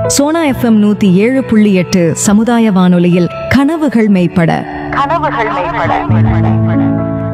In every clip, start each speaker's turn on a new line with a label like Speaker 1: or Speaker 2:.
Speaker 1: Sona FM நூத்தி ஏழு புள்ளி எட்டு சமுதாய வானொலியில் கனவுகள் மெய்ப்பட
Speaker 2: கனவுகள் மேம்பட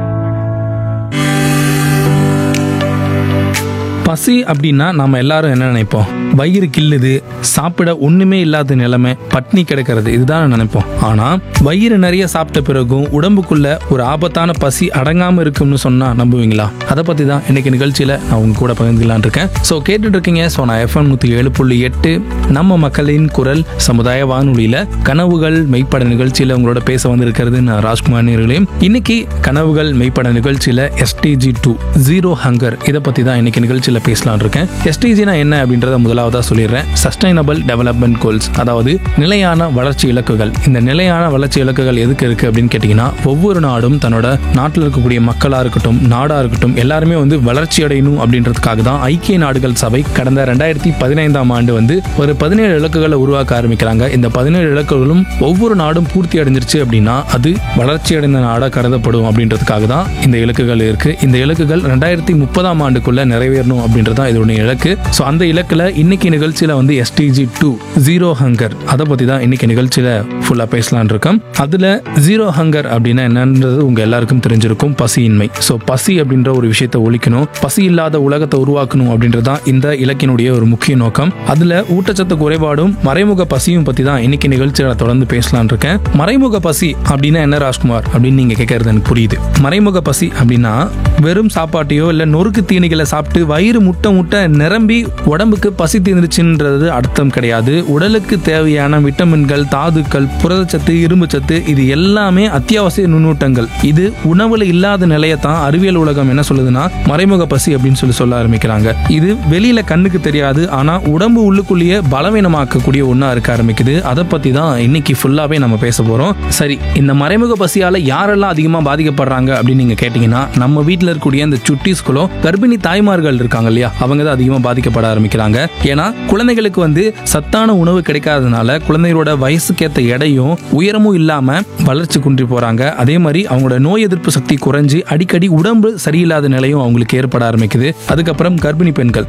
Speaker 3: பசி அப்படின்னா நம்ம எல்லாரும் என்ன நினைப்போம் வயிறு கில்லுது சாப்பிட ஒண்ணுமே இல்லாத நிலைமை பட்னி கிடக்கிறது இதுதான் நினைப்போம் ஆனா வயிறு நிறைய சாப்பிட்ட பிறகும் உடம்புக்குள்ள ஒரு ஆபத்தான பசி அடங்காம இருக்கும்னு சொன்னா நம்புவீங்களா அதை பத்தி தான் இன்னைக்கு நிகழ்ச்சியில நான் உங்க கூட பகிர்ந்துக்கலாம்னு இருக்கேன் ஸோ கேட்டுட்டு இருக்கீங்க ஸோ நான் எஃப்எம் நூத்தி ஏழு புள்ளி எட்டு நம்ம மக்களின் குரல் சமுதாய வானொலியில கனவுகள் மெய்ப்பட நிகழ்ச்சியில உங்களோட பேச வந்திருக்கிறது நான் ராஜ்குமார் நேர்களையும் இன்னைக்கு கனவுகள் மெய்ப்பட நிகழ்ச்சியில எஸ்டிஜி டூ ஜீரோ ஹங்கர் இதை பத்தி தான் இன்னைக்கு நிகழ்ச்சியில பேசலாம்னு இருக்கேன் எஸ்டிஜினா என்ன அப்படின்றத முதலாவதா சொல்லிடுறேன் சஸ்டைனபிள் டெவலப்மெண்ட் கோல்ஸ் அதாவது நிலையான வளர்ச்சி இலக்குகள் இந்த நிலையான வளர்ச்சி இலக்குகள் எதுக்கு இருக்கு அப்படின்னு கேட்டீங்கன்னா ஒவ்வொரு நாடும் தன்னோட நாட்டில் இருக்கக்கூடிய மக்களா இருக்கட்டும் நாடா இருக்கட்டும் எல்லாருமே வந்து வளர்ச்சி அடையணும் அப்படின்றதுக்காக தான் ஐக்கிய நாடுகள் சபை கடந்த ரெண்டாயிரத்தி பதினைந்தாம் ஆண்டு வந்து ஒரு பதினேழு இலக்குகளை உருவாக்க ஆரம்பிக்கிறாங்க இந்த பதினேழு இலக்குகளும் ஒவ்வொரு நாடும் பூர்த்தி அடைஞ்சிருச்சு அப்படின்னா அது வளர்ச்சி அடைந்த நாடா கருதப்படும் அப்படின்றதுக்காக தான் இந்த இலக்குகள் இருக்கு இந்த இலக்குகள் ரெண்டாயிரத்தி முப்பதாம் ஆண்டுக்குள்ள நிறைவேறணும் அப்படின்றது தான் இதோட இலக்கு ஸோ அந்த இலக்குல இன்னைக்கு நிகழ்ச்சியில வந்து எஸ்டிஜி டூ ஜீரோ ஹங்கர் அதை பத்தி தான் இன்னைக்கு நிகழ்ச்சியில ஃபுல்லா பேசலாம்னு இருக்கோம் அதுல ஜீரோ ஹங்கர் அப்படின்னா என்னன்றது உங்க எல்லாருக்கும் தெரிஞ்சிருக்கும் பசியின்மை ஸோ பசி அப்படின்ற ஒரு விஷயத்தை ஒழிக்கணும் பசி இல்லாத உலகத்தை உருவாக்கணும் அப்படின்றது தான் இந்த இலக்கினுடைய ஒரு முக்கிய நோக்கம் அதுல ஊட்டச்சத்து குறைபாடும் மறைமுக பசியும் பத்தி தான் இன்னைக்கு நிகழ்ச்சியில தொடர்ந்து பேசலாம்னு இருக்கேன் மறைமுக பசி அப்படின்னா என்ன ராஜ்குமார் அப்படின்னு நீங்க கேட்கறது எனக்கு புரியுது மறைமுக பசி அப்படின்னா வெறும் சாப்பாட்டையோ இல்ல நொறுக்கு தீனிகளை சாப்பிட்டு வயிறு முட்டை முட்டை நிரம்பி உடம்புக்கு பசி தீர்ந்துச்சுன்றது அர்த்தம் கிடையாது உடலுக்கு தேவையான விட்டமின்கள் தாதுக்கள் புரதச்சத்து இரும்புச்சத்து இது எல்லாமே அத்தியாவசிய நுண்ணூட்டங்கள் இது உணவுல இல்லாத நிலையை தான் அறிவியல் உலகம் என்ன சொல்லுதுன்னா மறைமுக பசி அப்படின்னு சொல்லி சொல்ல ஆரம்பிக்கிறாங்க இது வெளியில கண்ணுக்கு தெரியாது ஆனா உடம்பு உள்ளுக்குள்ளேயே பலவீனமாக்கக்கூடிய ஒண்ணா இருக்க ஆரம்பிக்குது அதை பத்தி தான் இன்னைக்கு ஃபுல்லாவே நம்ம பேச போறோம் சரி இந்த மறைமுக பசியால யாரெல்லாம் அதிகமா பாதிக்கப்படுறாங்க அப்படின்னு நீங்க கேட்டீங்கன்னா நம்ம வீட்டில் இருக்கக்கூடிய இந்த சுட்டீஸ்களோ கர்ப்பிணி தாய்மார்கள் இருக்காங்க இல்லையா அவங்க தான் அதிகமாக பாதிக்கப்பட ஆரம்பிக்கிறாங்க ஏன்னா குழந்தைகளுக்கு வந்து சத்தான உணவு கிடைக்காதனால குழந்தைகளோட வயசுக்கேற்ற எடையும் உயரமும் இல்லாம வளர்ச்சி குன்றி போறாங்க அதே மாதிரி அவங்களோட நோய் எதிர்ப்பு சக்தி குறைஞ்சு அடிக்கடி உடம்பு சரியில்லாத நிலையும் அவங்களுக்கு ஏற்பட ஆரம்பிக்குது அதுக்கப்புறம் கர்ப்பிணி பெண்கள்